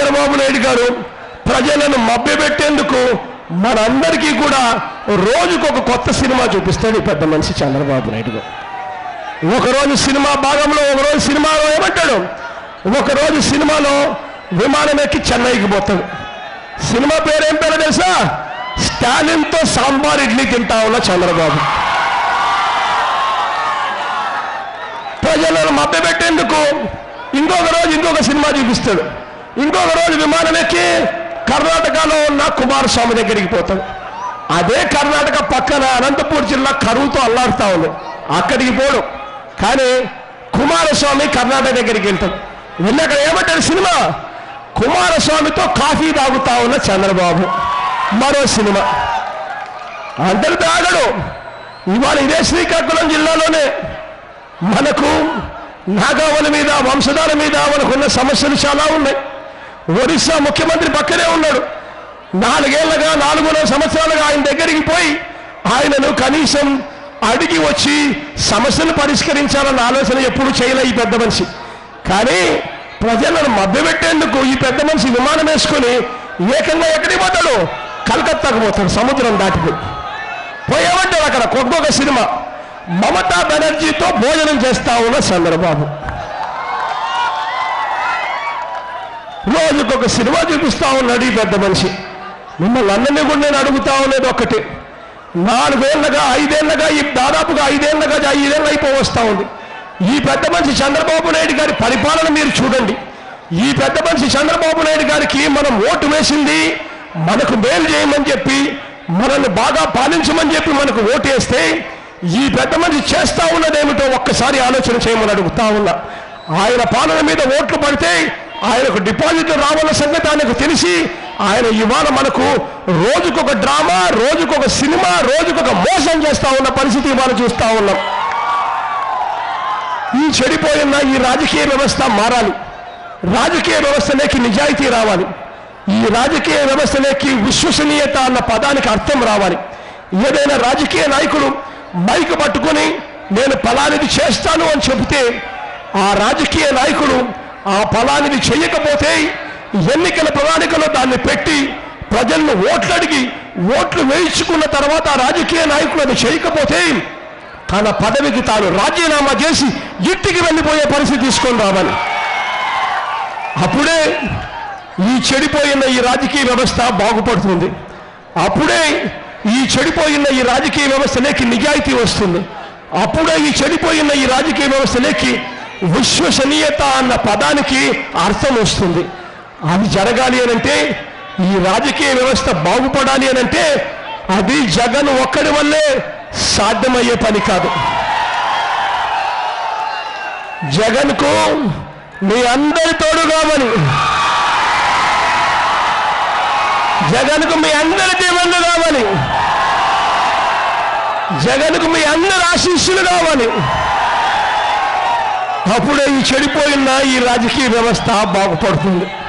చంద్రబాబు నాయుడు గారు ప్రజలను మభ్యపెట్టేందుకు మనందరికీ కూడా రోజుకు ఒక కొత్త సినిమా చూపిస్తాడు ఈ పెద్ద మనిషి చంద్రబాబు నాయుడు గారు ఒకరోజు సినిమా భాగంలో ఒకరోజు సినిమాలో ఏమంటాడు ఒకరోజు సినిమాలో విమానం ఎక్కి చెన్నైకి పోతాడు సినిమా పేరు ఏం పేరు తెలుసా స్టాలిన్తో సాంబార్ ఇడ్లీ తింటా ఉన్న చంద్రబాబు ప్రజలను మభ్యపెట్టేందుకు ఇంకొక రోజు ఇంకొక సినిమా చూపిస్తాడు ఇంకొక రోజు విమానం ఎక్కి కర్ణాటకలో ఉన్న కుమారస్వామి దగ్గరికి పోతాడు అదే కర్ణాటక పక్కన అనంతపూర్ జిల్లా కరువుతో అల్లాడుతా ఉంది అక్కడికి పోడు కానీ కుమారస్వామి కర్ణాటక దగ్గరికి వెళ్తాడు వెళ్ళి అక్కడ ఏమంటాడు సినిమా కుమారస్వామితో కాఫీ తాగుతా ఉన్న చంద్రబాబు మరో సినిమా అందరు తాగడు ఇవాళ ఇదే శ్రీకాకుళం జిల్లాలోనే మనకు నాగావళి మీద వంశధార మీద మనకున్న సమస్యలు చాలా ఉన్నాయి ఒరిస్సా ముఖ్యమంత్రి పక్కనే ఉన్నాడు నాలుగేళ్లగా నాలుగున్నర సంవత్సరాలుగా ఆయన దగ్గరికి పోయి ఆయనను కనీసం అడిగి వచ్చి సమస్యను పరిష్కరించాలన్న ఆలోచన ఎప్పుడు చేయలే ఈ పెద్ద మనిషి కానీ ప్రజలను మభ్యపెట్టేందుకు ఈ పెద్ద మనిషి విమానం వేసుకొని ఏకంగా ఎక్కడికి పోతాడు కలకత్తాకు పోతాడు సముద్రం దాటిపోయి పోయేమంటారు అక్కడ ఒక్కొక్క సినిమా మమతా బెనర్జీతో భోజనం చేస్తా ఉన్న చంద్రబాబు రోజుకొక సినిమా చూపిస్తా ఉన్నాడు ఈ పెద్ద మనిషి మిమ్మల్ని అందరినీ కూడా నేను అడుగుతా ఉన్నది ఒక్కటి నాలుగేళ్లగా ఐదేళ్లగా ఈ దాదాపుగా ఐదేళ్లగా ఐదేళ్ళు అయిపోవస్తా ఉంది ఈ పెద్ద మనిషి చంద్రబాబు నాయుడు గారి పరిపాలన మీరు చూడండి ఈ పెద్ద మనిషి చంద్రబాబు నాయుడు గారికి మనం ఓటు వేసింది మనకు మేలు చేయమని చెప్పి మనల్ని బాగా పాలించమని చెప్పి మనకు ఓటు వేస్తే ఈ పెద్ద మనిషి చేస్తా ఉన్నదేమిటో ఒక్కసారి ఆలోచన చేయమని అడుగుతా ఉన్నా ఆయన పాలన మీద ఓట్లు పడితే ఆయనకు డిపాజిట్లు రావాల సంగతి ఆయనకు తెలిసి ఆయన ఇవాళ మనకు రోజుకొక డ్రామా రోజుకొక సినిమా రోజుకొక మోసం చేస్తా ఉన్న పరిస్థితి ఇవాళ చూస్తా ఉన్నాం ఈ చెడిపోయిన ఈ రాజకీయ వ్యవస్థ మారాలి రాజకీయ వ్యవస్థలోకి నిజాయితీ రావాలి ఈ రాజకీయ వ్యవస్థలోకి విశ్వసనీయత అన్న పదానికి అర్థం రావాలి ఏదైనా రాజకీయ నాయకుడు మైక్ పట్టుకొని నేను ఫలానిది చేస్తాను అని చెబితే ఆ రాజకీయ నాయకుడు ఆ ఫలానిది చేయకపోతే ఎన్నికల ప్రణాళికలో దాన్ని పెట్టి ప్రజలను ఓట్లు అడిగి ఓట్లు వేయించుకున్న తర్వాత ఆ రాజకీయ నాయకులు అది చేయకపోతే తన పదవికి తాను రాజీనామా చేసి ఇంటికి వెళ్ళిపోయే పరిస్థితి తీసుకొని రావాలి అప్పుడే ఈ చెడిపోయిన ఈ రాజకీయ వ్యవస్థ బాగుపడుతుంది అప్పుడే ఈ చెడిపోయిన ఈ రాజకీయ వ్యవస్థలోకి నిజాయితీ వస్తుంది అప్పుడే ఈ చెడిపోయిన ఈ రాజకీయ వ్యవస్థలోకి విశ్వసనీయత అన్న పదానికి అర్థం వస్తుంది అది జరగాలి అనంటే ఈ రాజకీయ వ్యవస్థ బాగుపడాలి అనంటే అది జగన్ ఒక్కడి వల్లే సాధ్యమయ్యే పని కాదు జగన్కు మీ అందరి తోడు కావాలి జగన్కు మీ అందరి దీవెనలు కావాలి జగన్కు మీ అందరి ఆశీస్సులు కావాలి అప్పుడే ఈ చెడిపోయిన ఈ రాజకీయ వ్యవస్థ బాగుపడుతుంది